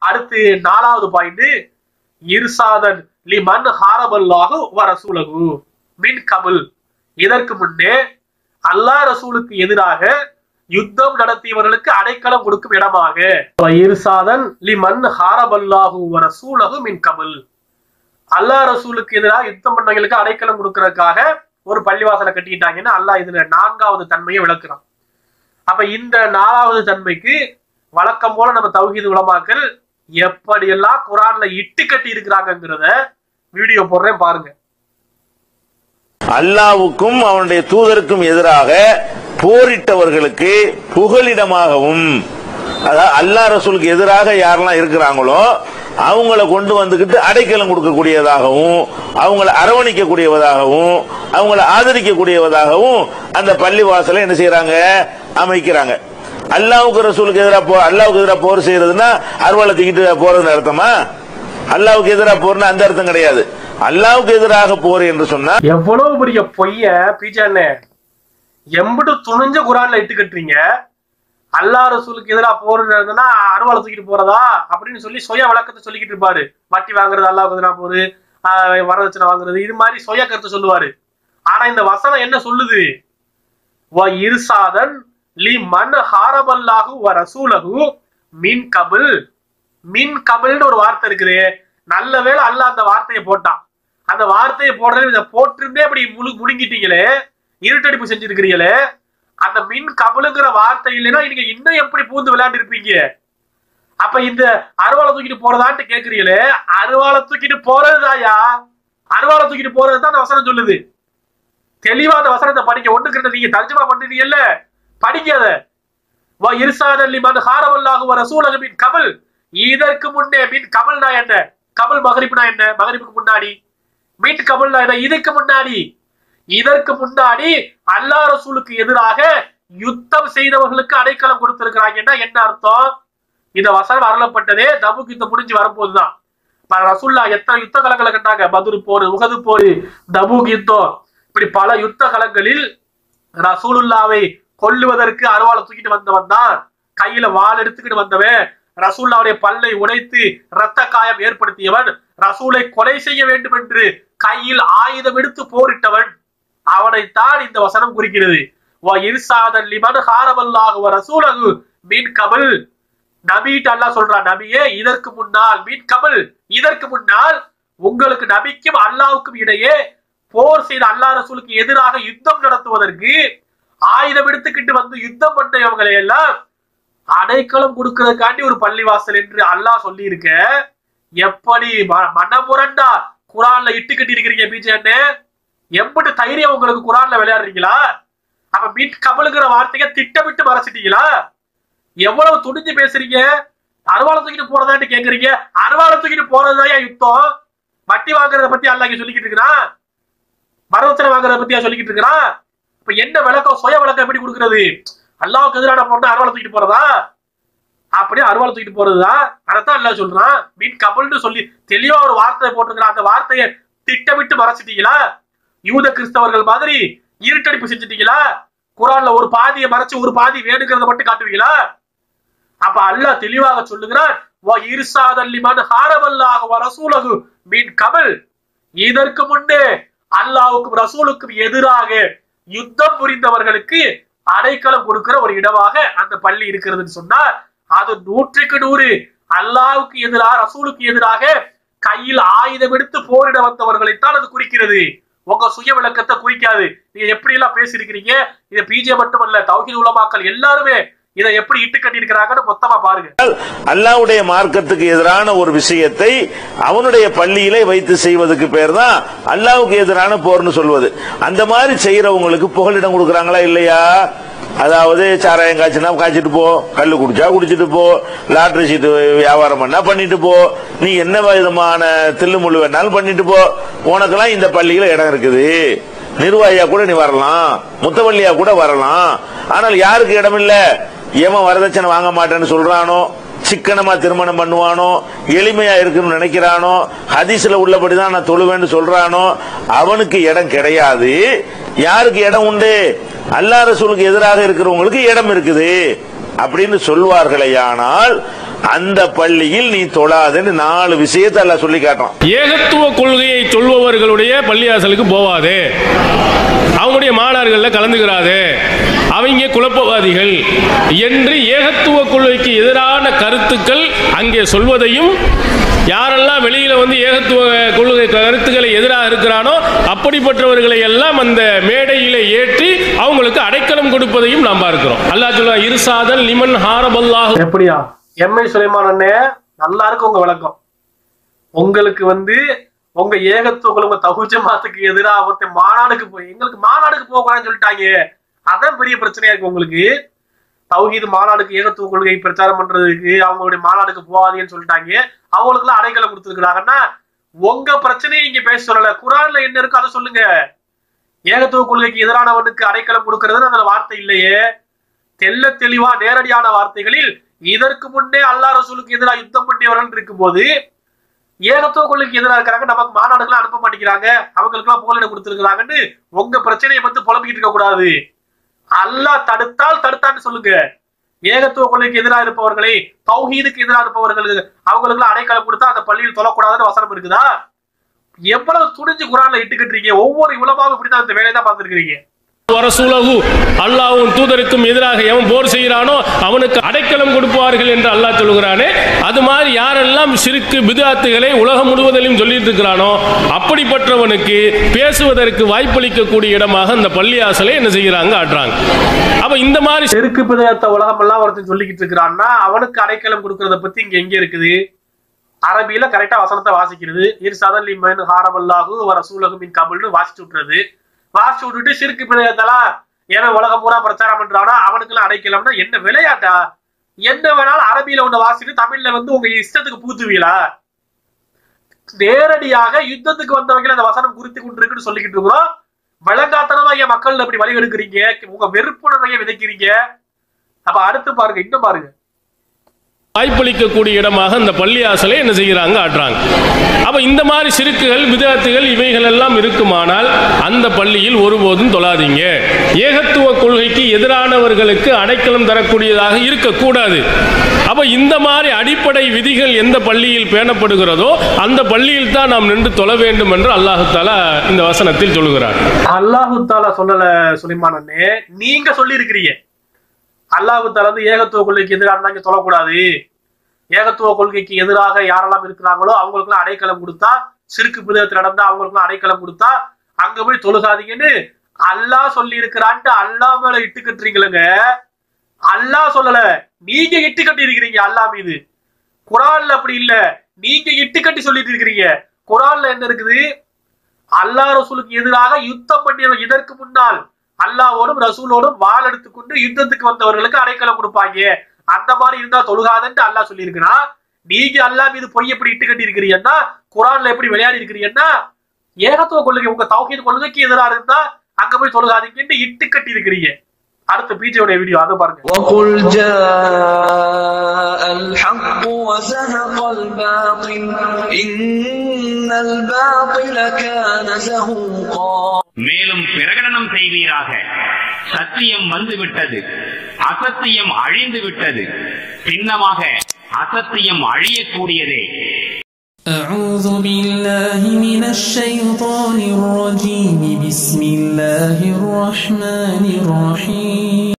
அடுத்து நாலாவது பாயிண்ட் இர்சாதன் லிமன் ஹாரபல்லாஹு வ ரசூலகு மின் கபுல் இதற்கு முன்னே அல்லாஹ் ரசூலுக்கு எதிராக யுத்தம் நடத்தியவர்களுக்கு அடைக்கலம் கொடுக்கும் இடமாக வ இர்சாதன் லிமன் ஹாரபல்லாஹு வ ரசூலகு மின் கபுல் அல்லாஹ் ரசூலுக்கு எதிராக யுத்தம் பண்ணவங்களுக்கு அடைக்கலம் கொடுக்கறதுக்காக ஒரு பள்ளிவாசலை கட்டிக்கிட்டாங்கன்னா அல்லாஹ் இதுல நான்காவது தன்மையை விளக்குறான் அப்ப இந்த நாலாவது தன்மைக்கு வழக்கம் போல நம்ம தௌஹீது உலமாக்கள் எப்படியெல்லாம் குரான்ல இட்டு கட்டி இருக்கிறாங்கிறத வீடியோ போடுறேன் பாருங்க அல்லாவுக்கும் அவனுடைய தூதருக்கும் எதிராக போரிட்டவர்களுக்கு புகலிடமாகவும் அதாவது அல்லாஹ் ரசூலுக்கு எதிராக யாரெல்லாம் இருக்கிறாங்களோ அவங்கள கொண்டு வந்துகிட்டு அடைக்கலம் கொடுக்கக்கூடியதாகவும் அவங்கள அரவணைக்கக்கூடியவதாகவும் அவங்கள ஆதரிக்கக்கூடியவதாகவும் அந்த பள்ளிவாசலை என்ன செய்யறாங்க அமைக்கிறாங்க அல்லாவுக்கு ரசூலுக்கு எதிராக போ அல்லாவுக்கு எதிராக போர் செய்யறதுன்னா அருவாளை தூக்கிட்டு போறதுன்னு அர்த்தமா அல்லாவுக்கு எதிராக போர்னா அந்த அர்த்தம் கிடையாது அல்லாவுக்கு எதிராக போர் என்று சொன்னா எவ்வளவு பெரிய பொய்ய பிஜானே எம்பிட்டு துணிஞ்ச குரான்ல இட்டு கட்டுறீங்க அல்லாஹ் ரசூலுக்கு எதிராக போறதுன்னா அருவாளை தூக்கிட்டு போறதா அப்படின்னு சொல்லி சுய விளக்கத்தை சொல்லிக்கிட்டு இருப்பாரு வட்டி வாங்குறது அல்லாஹ் எதிராக போகுது ஆஹ் வரதட்சணை வாங்குறது இது மாதிரி சுய கருத்தை சொல்லுவாரு ஆனா இந்த வசனம் என்ன சொல்லுது வ இருசாதன் லி மன் ஹாரபல்லாஹு வ ரசூலஹு மின் கபில் மின் கபில்னு ஒரு வார்த்தை இருக்குது நல்ல வேளை அல்லாஹ் அந்த வார்த்தையை போட்டான் அந்த வார்த்தையை போடுறது இதை போட்டிருந்தே அப்படி முழு முழுங்கிட்டீங்களே இருட்டடிப்பு செஞ்சிருக்கிறீங்களே அந்த மின் கபலுங்கிற வார்த்தை இல்லைன்னா நீங்க இன்னும் எப்படி பூந்து விளையாண்டு இருப்பீங்க அப்ப இந்த அருவாளை தூக்கிட்டு போறதான்ட்டு கேக்குறீங்களே அருவாளை தூக்கிட்டு போறதுதாயா அருவாளை தூக்கிட்டு போறதுதான் அந்த வசனம் சொல்லுது தெளிவா அந்த வசனத்தை படிக்க ஒண்ணுக்கிறத நீங்க தர்ஜமா பண்றீங்கல்ல படிங்க அத வ இர்சாதன் லிமன் ஹாரவல்லாஹு வ ரசூலஹு மின் கபல் இதற்கு முன்னே மின் கபல்னா என்ன கபல் மகரிப்னா என்ன மகரிப்புக்கு முன்னாடி மின் கபல்னா என்ன இதுக்கு முன்னாடி இதற்கு முன்னாடி அல்லாஹ் ரசூலுக்கு எதிராக யுத்தம் செய்தவர்களுக்கு அடைக்கலம் கொடுத்திருக்கிறாங்கன்னா என்ன அர்த்தம் இந்த வசனம் அருளப்பட்டதே தபுக் யுத்தம் முடிஞ்சு வரும்போதுதான் இப்ப ரசூல்லா எத்தனை யுத்த களங்களை கண்டாங்க பதுரு போர் உகது போர் தபுக் யுத்தம் இப்படி பல யுத்த களங்களில் ரசூலுல்லாவை கொல்லுவதற்கு அருவாளை தூக்கிட்டு வந்தவன் தான் கையில வாள் எடுத்துக்கிட்டு வந்தவன் ரசூல்லாவுடைய பல்லை உடைத்து இரத்த காயம் ஏற்படுத்தியவன் ரசூலை கொலை செய்ய வேண்டும் என்று கையில் ஆயுதம் எடுத்து போரிட்டவன் அவனைத்தான் இந்த வசனம் குறிக்கிறது வ இர்சாதன் லிமன் ஹாரபல்லாஹு வ ரசூலஹு மின் கபல் நபிட்டு அல்லாஹ் சொல்றான் நபியே இதற்கு முன்னால் மின் கபல் இதற்கு முன்னால் உங்களுக்கு நபிக்கும் அல்லாவுக்கும் இடையே போர் செய்த அல்லாஹ் ரசூலுக்கு எதிராக யுத்தம் நடத்துவதற்கு ஆயுதம் எடுத்துக்கிட்டு வந்து யுத்தம் பண்ணவங்களை எல்லாம் அடைக்கலம் கொடுக்கறதுக்காண்டி ஒரு பள்ளிவாசல் என்று அல்லாஹ் சொல்லி இருக்க எப்படி ம- மனமுரண்டா குரான்ல இட்டு கட்டி இருக்கிறீங்க பிஜே எம்பிட்டு தைரியம் உங்களுக்கு குரான்ல விளையாடுறீங்களா அப்ப மீட் கமலுங்கிற வார்த்தையை திட்டமிட்டு மறைச்சிட்டீங்களா எவ்வளவு துணிஞ்சு பேசுறீங்க அருவாளை தூக்கிட்டு போறதான்னு கேக்குறீங்க அருவாளை தூக்கிட்டு போறதுதான் யுத்தம் வட்டி வாங்குறத பத்தி அல்லாஹ் இங்க சொல்லிக்கிட்டு இருக்கிறான் வரதட்சணை வாங்குறத பத்தியா சொல்லிக்கிட்டு இருக்கிறான் இப்ப என்ன விளக்கம் சுய விளக்கம் எப்படி கொடுக்கிறது அல்லாவுக்கு எதிரான பொண்ணு அருவாளை தூக்கிட்டு போறதா அப்படியே அருவாளை தூக்கிட்டு போறதுதான் அதைத்தான் அல்லாஹ் சொல்றான் மீன் கபல்னு சொல்லி தெளிவா ஒரு வார்த்தை போட்டிருக்கிற அந்த வார்த்தையை திட்டமிட்டு மறைச்சிட்டீங்களா யூத கிறிஸ்தவர்கள் மாதிரி இருட்டடிப்பு செஞ்சுட்டீங்களா குரான்ல ஒரு பாதியை மறைச்சு ஒரு பாதி வேணுங்கிறத மட்டும் காட்டுவீங்களா அப்ப அல்லாஹ் தெளிவாக சொல்லுகிறான் வ இர்சாதல் லிமன் ஹாரவல்லாஹு வ ரசூலஹு மின் கபல் இதற்கு முன்னே அல்லாஹ்வுக்கும் ரசூலுக்கும் எதிராக யுத்தம் புரிந்தவர்களுக்கு அடைக்கலம் கொடுக்கிற ஒரு இடமாக அந்த பள்ளி இருக்கிறதுன்னு சொன்னா அது நூற்றுக்கு நூறு அல்லாஹ்வுக்கு எதிராக ரசூலுக்கு எதிராக கையில் ஆயுதம் எடுத்து போரிட வந்தவர்களைத்தான் அது குறிக்கிறது உங்க சுய விளக்கத்தை குறிக்காது நீங்க எப்படி எல்லாம் பேசியிருக்கிறீங்க இதை பிஜே மட்டுமல்ல தௌஹீத் உலமாக்கள் எல்லாருமே இதை எப்படி இட்டு கட்டி இருக்கிறாங்கன்னு மொத்தமா பாருங்க அல்லாவுடைய மார்க்கத்துக்கு எதிரான ஒரு விஷயத்தை அவனுடைய பள்ளியிலே வைத்து செய்வதற்கு பேர் தான் அல்லாவுக்கு எதிரான போர்னு சொல்வது அந்த மாதிரி செய்யறவங்களுக்கு புகலிடம் கொடுக்கறாங்களா இல்லையா அதாவது சாராயம் காய்ச்சினா காய்ச்சிட்டு போ கல்லு குடிச்சா குடிச்சிட்டு போ லாட்டரி சீட்டு வியாபாரம் பண்ணா பண்ணிட்டு போ நீ என்ன விதமான தில்லு முள்ளு வேணாலும் பண்ணிட்டு போ உனக்கெல்லாம் இந்த பள்ளியில இடம் இருக்குது நிர்வாகியா கூட நீ வரலாம் முத்தவள்ளியா கூட வரலாம் ஆனால் யாருக்கு இடம் இல்ல எவன் வரதட்சணை வாங்க மாட்டேன்னு சொல்றானோ சிக்கனமா திருமணம் பண்ணுவானோ எளிமையா இருக்குன்னு நினைக்கிறானோ ஹதீஸ்ல உள்ளபடிதான் நான் தொழுவேன்னு சொல்றானோ அவனுக்கு இடம் கிடையாது யாருக்கு இடம் உண்டு அல்லா ரசூலுக்கு எதிராக இருக்கிறவங்களுக்கு இடம் இருக்குது அப்படின்னு சொல்வார்களேயானால் அந்த பள்ளியில் நீ தொழாதுன்னு நாலு விஷயத்தை எல்லாம் சொல்லி காட்டுறான் ஏகத்துவ கொள்கையை சொல்பவர்களுடைய பள்ளியாசலுக்கு போவாதே அவங்களுடைய மாணவர்களில் கலந்துக்கிறாதே அவங்க குழப்பவாதிகள் என்று ஏகத்துவ கொள்கைக்கு எதிரான கருத்துக்கள் அங்கே சொல்வதையும் யாரெல்லாம் வெளியில வந்து ஏகத்துவ கொள்கை கருத்துக்களை எதிராக இருக்கிறானோ அப்படிப்பட்டவர்களை எல்லாம் அந்த மேடையிலே ஏற்றி அவங்களுக்கு அடைக்கலம் கொடுப்பதையும் நாம் பார்க்கிறோம் அல்லாஹ் சொல்லுவா இருசாதல் லிமன் ஹாரபல்லாஹு எப்படியா எம்ஐ சுலைமான் அண்ணே நல்லா இருக்கு உங்க விளக்கம் உங்களுக்கு வந்து உங்க ஏகத்துவ உங்க தகுஜமாத்துக்கு எதிராக ஒருத்தன் மாநாடுக்கு போய் எங்களுக்கு மாநாடுக்கு போக கூடாதுன்னு சொல்லிட்டாங்க அதான் பெரிய பிரச்சனையா இருக்கு உங்களுக்கு தௌஹீது மாநாடுக்கு ஏகத்துவ கொள்கை பிரச்சாரம் பண்றதுக்கு அவங்களுடைய மாநாடுக்கு போகாதீங்கன்னு சொல்லிட்டாங்க அவங்களுக்கு எல்லாம் அடைக்கலம் கொடுத்துருக்காங்கன்னா உங்க பிரச்சனையை இங்க பேச சொல்லல குரான்ல என்ன இருக்கு அதை சொல்லுங்க ஏகத்துவ கொள்கைக்கு எதிரானவனுக்கு அடைக்கலம் கொடுக்கறதுன்னு அதுல வார்த்தை இல்லையே தெல்ல தெளிவா நேரடியான வார்த்தைகளில் இதற்கு முன்னே அல்லா ரசூலுக்கு எதிராக யுத்தம் பண்ணியவர்கள் இருக்கும்போது ஏகத்துவ கொள்கைக்கு எதிராக இருக்கிறாங்க நமக்கு மாநாடுகளை அனுப்ப மாட்டேங்கிறாங்க அவங்களுக்கு எல்லாம் புகலிடம் கொடுத்துருக்காங்கன்னு உங்க பிரச்சனையை பத்தி புலம்பிக்கிட்டு இருக்க கூடாது அல்லாஹ் தடுத்தால் தடுத்தான்னு சொல்லுங்க ஏகத்துவ கொள்கைக்கு எதிராக இருப்பவர்களை தௌஹீதுக்கு எதிராக இருப்பவர்களுக்கு அவங்களுக்கு எல்லாம் அடைக்கலம் கொடுத்தா அந்த பள்ளியில் தொழக்கூடாதுன்னு வசனம் இருக்குதா எவ்வளவு துணிஞ்சு குரான்ல இட்டுக்கிட்டு ஒவ்வொரு இவ்வளவாவும் இப்படிதான் இந்த வேலையை தான் பார்த்துருக்கீங்க வரசூலகு அல்லாஹ்வும் தூதருக்கும் எதிராக எவன் போர் செய்கிறானோ அவனுக்கு அடைக்கலம் கொடுப்பார்கள் என்று அல்லாஹ் சொல்கிறானே அது மாதிரி யாரெல்லாம் சிறுக்கு பிதாத்துகளை உலகம் முழுவதிலும் சொல்லிட்டு இருக்கிறானோ அப்படிப்பட்டவனுக்கு பேசுவதற்கு வாய்ப்பளிக்கக்கூடிய இடமாக அந்த பள்ளியாசலை என்ன செய்கிறாங்க ஆட்டுறாங்க அப்ப இந்த மாதிரி செருக்கு பிதயத்த உலகம் எல்லாம் ஒருத்தன் சொல்லிக்கிட்டு இருக்கிறான்னா அவனுக்கு அடைக்கலம் கொடுக்கறத பத்தி இங்க எங்க இருக்குது அரபியில கரெக்டா வசனத்தை வாசிக்கிறது இரு சதன் லிமன் ஹாரமல்லாஹு வர சூலகுமின் கபல்னு வாசிச்சு விட்டுறது வாசிச்சு விட்டுட்டு சிறுக்கு பிதயத்தெல்லாம் ஏன்னா உலகம் பூரா பிரச்சாரம் பண்றானா அவனுக்கு எல்லாம் அடைக்கலாம்னா என்ன விளையாட்டா என்ன வேணாலும் அரபியில ஒண்ணு வாசிட்டு தமிழ்ல வந்து உங்க இஷ்டத்துக்கு பூத்துவீங்களா நேரடியாக யுத்தத்துக்கு வந்தவங்க அந்த வசனம் குறித்து கொண்டிருக்குன்னு சொல்லிக்கிட்டு இருக்கிறோம் விளங்காத்தனமா என் மக்கள் அப்படி வழி எடுக்கிறீங்க உங்க வெறுப்புணர்வைய விதைக்கிறீங்க அப்ப அடுத்து பாருங்க இன்னும் பாருங்க வாய்ப்பளிக்கக்கூடிய இடமாக அந்த பள்ளியாசலை என்ன செய்கிறாங்க ஆட்டுறாங்க அப்ப இந்த மாதிரி சிறுக்குகள் விதத்துகள் இவைகள் எல்லாம் இருக்குமானால் அந்த பள்ளியில் ஒருபோதும் தொழாதீங்க ஏகத்துவ கொள்கைக்கு எதிரானவர்களுக்கு அடைக்கலம் தரக்கூடியதாக இருக்கக்கூடாது அப்ப இந்த மாதிரி அடிப்படை விதிகள் எந்த பள்ளியில் பேணப்படுகிறதோ அந்த பள்ளியில் தான் நாம் நின்று தொழ வேண்டும் என்று அல்லாஹு தாலா இந்த வசனத்தில் சொல்லுகிறார் அல்லாஹு தாலா சொல்லல சுலைமான் அண்ணே நீங்க சொல்லி இருக்கிறீங்க அல்லாஹு தாலா வந்து ஏகத்துவ கொள்கைக்கு எதிராக இருந்தாங்க சொல்லக்கூடாது ஏகத்துவ கொள்கைக்கு எதிராக யாரெல்லாம் இருக்கிறாங்களோ அவங்களுக்கு எல்லாம் அடைக்கலம் கொடுத்தா சிறுக்கு பிதத்தில் நடந்தா அவங்களுக்கு எல்லாம் அடைக்கலம் கொடுத்தா அங்க போய் தொழுகாதீங்கன்னு அல்லாஹ் சொல்லி இருக்கிறான்ட்டு அல்லாஹ் மேல இட்டு கட்டுறீங்களங்க அல்லாஹ் சொல்லல நீங்க இட்டு கட்டி இருக்கிறீங்க அல்லாஹ் மீது குரான்ல அப்படி இல்ல நீங்க இட்டு கட்டி சொல்லிட்டு இருக்கிறீங்க குரான்ல என்ன இருக்குது அல்லாஹ் ரசூலுக்கு எதிராக யுத்தம் பண்ணியவன் இதற்கு முன்னால் அல்லாஹ்வோடும் ரசூலோடும் வாள் எடுத்துக்கொண்டு யுத்தத்துக்கு வந்தவர்களுக்கு அடைக்கலம் கொடுப்பாங்க அந்த மாதிரி இருந்தா தொழுகாதன்ட்டு அல்லாஹ் சொல்லியிருக்கிறான் நீங்க அல்லாஹ் மீது பொய் எப்படி இட்டு கட்டி இருக்கிறீங்கன்னா குரான்ல எப்படி விளையாடி இருக்கிறீங்கன்னா ஏகத்துவ கொள்கை உங்க தௌஹீத் கொள்கைக்கு எதிராக இருந்தா அங்க போய் தொழுகாதீங்கன்னு இட்டு கட்டி இருக்கிறீங்க அடுத்த பீஜோட வீடியோ அதை பாருங்க وقل جاء الحق وزهق الباطل إن الباطل كان زهوقا மேலும் பிரகடனம் செய்வீராக சத்தியம் வந்துவிட்டது அசத்தியம் அழிந்து விட்டது சின்னமாக அசத்தியம் அழியக்கூடியதே أعوذ بالله من الشيطان الرجيم بسم الله الرحمن الرحيم